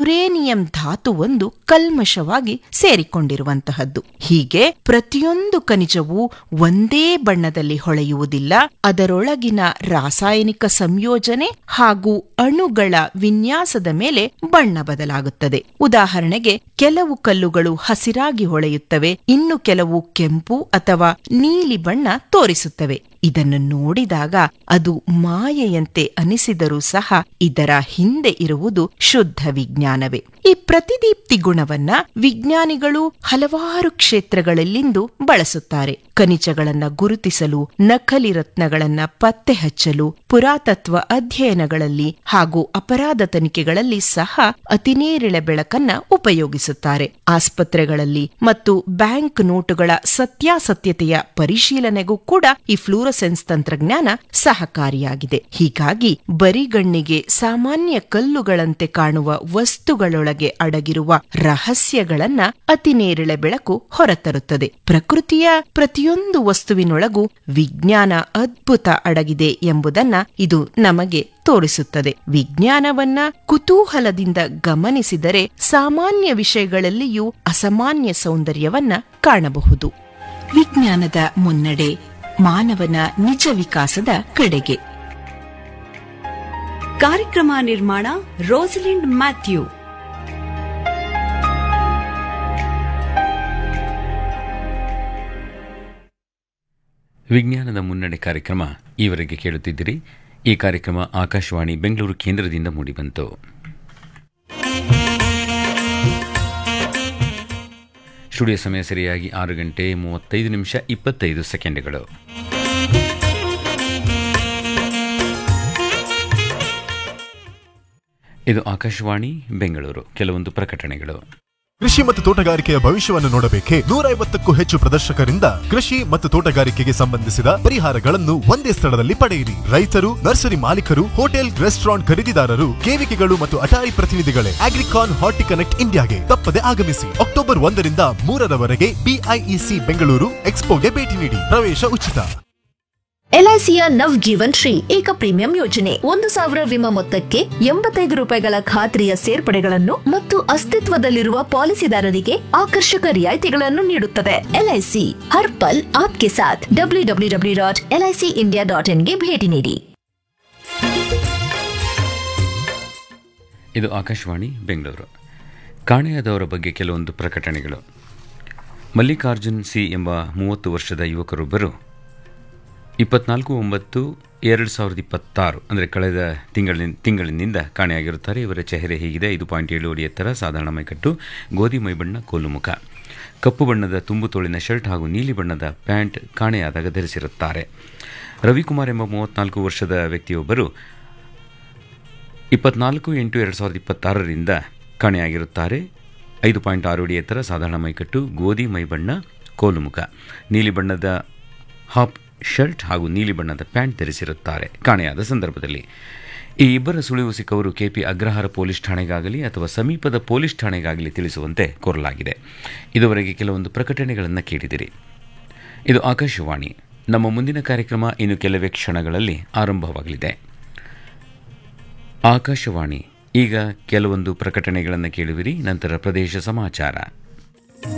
uranium ಧಾತುವೊಂದು ಕಲ್ಮಶವಾಗಿ ಸೇರಿಕೊಂಡಿರುವಂತಹದ್ದು ಹೀಗೆ ಪ್ರತಿಯೊಂದು ಖನಿಜವೂ ಒಂದೇ ಬಣ್ಣದಲ್ಲಿ ಹೊಳೆಯುವುದಿಲ್ಲ ಅದರೊಳಗಿನ ರಾಸಾಯನಿಕ ಸಂಯೋಜನೆ ಹಾಗೂ ಅಣುಗಳ ವಿನ್ಯಾಸದ ಮೇಲೆ ಬಣ್ಣ ಬದಲಾಗುತ್ತದೆ ಉದಾಹರಣೆಗೆ ಕೆಲವು ಕಲ್ಲುಗಳು ಹಸಿರಾಗಿ ಹೊಳೆಯುತ್ತವೆ ಇನ್ನು ಕೆಲವು ಕೆಂಪು ಅಥವಾ ನೀಲಿ ಬಣ್ಣ ತೋರಿಸುತ್ತವೆ ಇದನ್ನು ನೋಡಿದಾಗ ಅದು ಮಾಯೆಯಂತೆ ಅನಿಸಿದರೂ ಸಹ ಇದರ ಹಿಂದೆ ಇರುವುದು ಶುದ್ಧ ವಿಜ್ಞಾನವೇ ಈ ಪ್ರತಿದೀಪ್ತಿ ಗುಣವನ್ನ ವಿಜ್ಞಾನಿಗಳು ಹಲವಾರು ಕ್ಷೇತ್ರಗಳಲ್ಲಿಂದು ಬಳಸುತ್ತಾರೆ ಖನಿಜಗಳನ್ನ ಗುರುತಿಸಲು ನಕಲಿ ರತ್ನಗಳನ್ನ ಪತ್ತೆ ಹಚ್ಚಲು ಪುರಾತತ್ವ ಅಧ್ಯಯನಗಳಲ್ಲಿ ಹಾಗೂ ಅಪರಾಧ ತನಿಖೆಗಳಲ್ಲಿ ಸಹ ಅತಿನೇರಿಳೆ ಬೆಳಕನ್ನ ಉಪಯೋಗಿಸುತ್ತಾರೆ ಆಸ್ಪತ್ರೆಗಳಲ್ಲಿ ಮತ್ತು ಬ್ಯಾಂಕ್ ನೋಟುಗಳ ಸತ್ಯಾಸತ್ಯತೆಯ ಪರಿಶೀಲನೆಗೂ ಕೂಡ ಈ ಫ್ಲೂರಸೆನ್ಸ್ ತಂತ್ರಜ್ಞಾನ ಸಹಕಾರಿಯಾಗಿದೆ ಹೀಗಾಗಿ ಬರಿಗಣ್ಣಿಗೆ ಸಾಮಾನ್ಯ ಕಲ್ಲುಗಳಂತೆ ಕಾಣುವ ವಸ್ತುಗಳೊಳಗೆ ಅಡಗಿರುವ ರಹಸ್ಯಗಳನ್ನ ಅತಿನೇರಿಳೆ ಬೆಳಕು ಹೊರತರುತ್ತದೆ ಪ್ರಕೃತಿಯ ಪ್ರತಿಯೊಂದು ವಸ್ತುವಿನೊಳಗೂ ವಿಜ್ಞಾನ ಅದ್ಭುತ ಅಡಗಿದೆ ಎಂಬುದನ್ನ ಇದು ನಮಗೆ ತೋರಿಸುತ್ತದೆ ವಿಜ್ಞಾನವನ್ನ ಕುತೂಹಲದಿಂದ ಗಮನಿಸಿದರೆ ಸಾಮಾನ್ಯ ವಿಷಯಗಳಲ್ಲಿಯೂ ಅಸಾಮಾನ್ಯ ಸೌಂದರ್ಯವನ್ನ ಕಾಣಬಹುದು ವಿಜ್ಞಾನದ ಮುನ್ನಡೆ ಮಾನವನ ನಿಜ ವಿಕಾಸದ ಕಡೆಗೆ ಕಾರ್ಯಕ್ರಮ ನಿರ್ಮಾಣ ರೋಸಲಿಂಡ್ ಮ್ಯಾಥ್ಯೂ ವಿಜ್ಞಾನದ ಮುನ್ನಡೆ ಕಾರ್ಯಕ್ರಮ ಈವರೆಗೆ ಕೇಳುತ್ತಿದ್ದಿರಿ ಈ ಕಾರ್ಯಕ್ರಮ ಆಕಾಶವಾಣಿ ಬೆಂಗಳೂರು ಕೇಂದ್ರದಿಂದ ಮೂಡಿಬಂತು ಸ್ಟುಡಿಯೋ ಸಮಯ ಸರಿಯಾಗಿ ಆರು ಗಂಟೆ ಮೂವತ್ತೈದು ನಿಮಿಷ ಇಪ್ಪತ್ತೈದು ಸೆಕೆಂಡ್ಗಳು ಇದು ಆಕಾಶವಾಣಿ ಬೆಂಗಳೂರು ಕೆಲವೊಂದು ಪ್ರಕಟಣೆಗಳು ಕೃಷಿ ಮತ್ತು ತೋಟಗಾರಿಕೆಯ ಭವಿಷ್ಯವನ್ನು ನೋಡಬೇಕೆ ನೂರ ಐವತ್ತಕ್ಕೂ ಹೆಚ್ಚು ಪ್ರದರ್ಶಕರಿಂದ ಕೃಷಿ ಮತ್ತು ತೋಟಗಾರಿಕೆಗೆ ಸಂಬಂಧಿಸಿದ ಪರಿಹಾರಗಳನ್ನು ಒಂದೇ ಸ್ಥಳದಲ್ಲಿ ಪಡೆಯಿರಿ ರೈತರು ನರ್ಸರಿ ಮಾಲೀಕರು ಹೋಟೆಲ್ ರೆಸ್ಟೋರೆಂಟ್ ಖರೀದಿದಾರರು ಕೇವಿಕೆಗಳು ಮತ್ತು ಅಟಾರಿ ಪ್ರತಿನಿಧಿಗಳೇ ಅಗ್ರಿಕಾನ್ ಹಾರ್ಟಿ ಕನೆಕ್ಟ್ ಇಂಡಿಯಾಗೆ ತಪ್ಪದೆ ಆಗಮಿಸಿ ಅಕ್ಟೋಬರ್ ಒಂದರಿಂದ ಮೂರರವರೆಗೆ ಬಿಐಇಸಿ ಬೆಂಗಳೂರು ಎಕ್ಸ್ಪೋಗೆ ಭೇಟಿ ನೀಡಿ ಪ್ರವೇಶ ಉಚಿತ ಎಲ್ಐಸಿಯ ನವ್ ಜೀವನ್ ಶ್ರೀ ಏಕ ಪ್ರೀಮಿಯಂ ಯೋಜನೆ ಒಂದು ಸಾವಿರ ವಿಮಾ ಮೊತ್ತಕ್ಕೆ ಎಂಬತ್ತೈದು ರೂಪಾಯಿಗಳ ಖಾತ್ರಿಯ ಸೇರ್ಪಡೆಗಳನ್ನು ಮತ್ತು ಅಸ್ತಿತ್ವದಲ್ಲಿರುವ ಪಾಲಿಸಿದಾರರಿಗೆ ಆಕರ್ಷಕ ರಿಯಾಯಿತಿಗಳನ್ನು ನೀಡುತ್ತದೆ ಎಲ್ಐಸಿ ಹರ್ ಪಲ್ ಆಪ್ಗೆ ಸಾಥ್ W W W dot LIC India dot ಇನ್ಗೆ ಭೇಟಿ ನೀಡಿ ಇದು ಆಕಾಶವಾಣಿ ಬೆಂಗಳೂರು ಕಾಣೆಯಾದವರ ಬಗ್ಗೆ ಕೆಲವೊಂದು ಪ್ರಕಟಣೆಗಳು ಮಲ್ಲಿಕಾರ್ಜುನ್ ಸಿ ಎಂಬ ಮೂವತ್ತು ವರ್ಷದ ಯುವಕರೊಬ್ಬರು ಇಪ್ಪತ್ನಾಲ್ಕು ಒಂಬತ್ತು ಎರಡು ಸಾವಿರದ ಇಪ್ಪತ್ತಾರು ಅಂದರೆ ಕಳೆದ ತಿಂಗಳಿನ ತಿಂಗಳಿನಿಂದ ಕಾಣೆಯಾಗಿರುತ್ತಾರೆ ಇವರ ಚೆಹರೆ ಹೀಗಿದೆ ಐದು ಪಾಯಿಂಟ್ ಏಳು ಅಡಿ ಎತ್ತರ ಸಾಧಾರಣ ಮೈಕಟ್ಟು ಗೋಧಿ ಮೈಬಣ್ಣ ಕೋಲು ಮುಖ ಕಪ್ಪು ಬಣ್ಣದ ತುಂಬು ತೋಳಿನ ಶರ್ಟ್ ಹಾಗೂ ನೀಲಿ ಬಣ್ಣದ ಪ್ಯಾಂಟ್ ಕಾಣೆಯಾದಾಗ ಧರಿಸಿರುತ್ತಾರೆ ರವಿಕುಮಾರ್ ಎಂಬ ಮೂವತ್ನಾಲ್ಕು ವರ್ಷದ ವ್ಯಕ್ತಿಯೊಬ್ಬರು ಇಪ್ಪತ್ನಾಲ್ಕು ಎಂಟು ಎರಡು ಸಾವಿರದ ಇಪ್ಪತ್ತಾರರಿಂದ ಕಾಣೆಯಾಗಿರುತ್ತಾರೆ ಐದು ಪಾಯಿಂಟ್ ಆರು ಅಡಿ ಎತ್ತರ ಸಾಧಾರಣ ಮೈಕಟ್ಟು ಗೋಧಿ ಮೈಬಣ್ಣ ಕೋಲು ಮುಖ ನೀಲಿ ಬಣ್ಣದ ಹಾಪ್ ಶರ್ಟ್ ಹಾಗೂ ನೀಲಿ ಬಣ್ಣದ ಪ್ಯಾಂಟ್ ಧರಿಸಿರುತ್ತಾರೆ ಕಾಣೆಯಾದ ಸಂದರ್ಭದಲ್ಲಿ ಈ ಇಬ್ಬರ ಸುಳಿವು ಸಿಕ್ಕವರು ಕೆಪಿ ಅಗ್ರಹಾರ ಪೊಲೀಸ್ ಠಾಣೆಗಾಗಲಿ ಅಥವಾ ಸಮೀಪದ ಪೊಲೀಸ್ ಠಾಣೆಗಾಗಲಿ ತಿಳಿಸುವಂತೆ ಕೋರಲಾಗಿದೆ ಇದುವರೆಗೆ ಕೆಲವೊಂದು ಪ್ರಕಟಣೆಗಳನ್ನು ಕೇಳಿದಿರಿ ಇದು ಆಕಾಶವಾಣಿ ನಮ್ಮ ಮುಂದಿನ ಕಾರ್ಯಕ್ರಮ ಇನ್ನು ಕೆಲವೇ ಕ್ಷಣಗಳಲ್ಲಿ ಆರಂಭವಾಗಲಿದೆ ಆಕಾಶವಾಣಿ ಈಗ ಕೆಲವೊಂದು ಪ್ರಕಟಣೆಗಳನ್ನು ಕೇಳುವಿರಿ ನಂತರ ಪ್ರದೇಶ ಸಮಾಚಾರ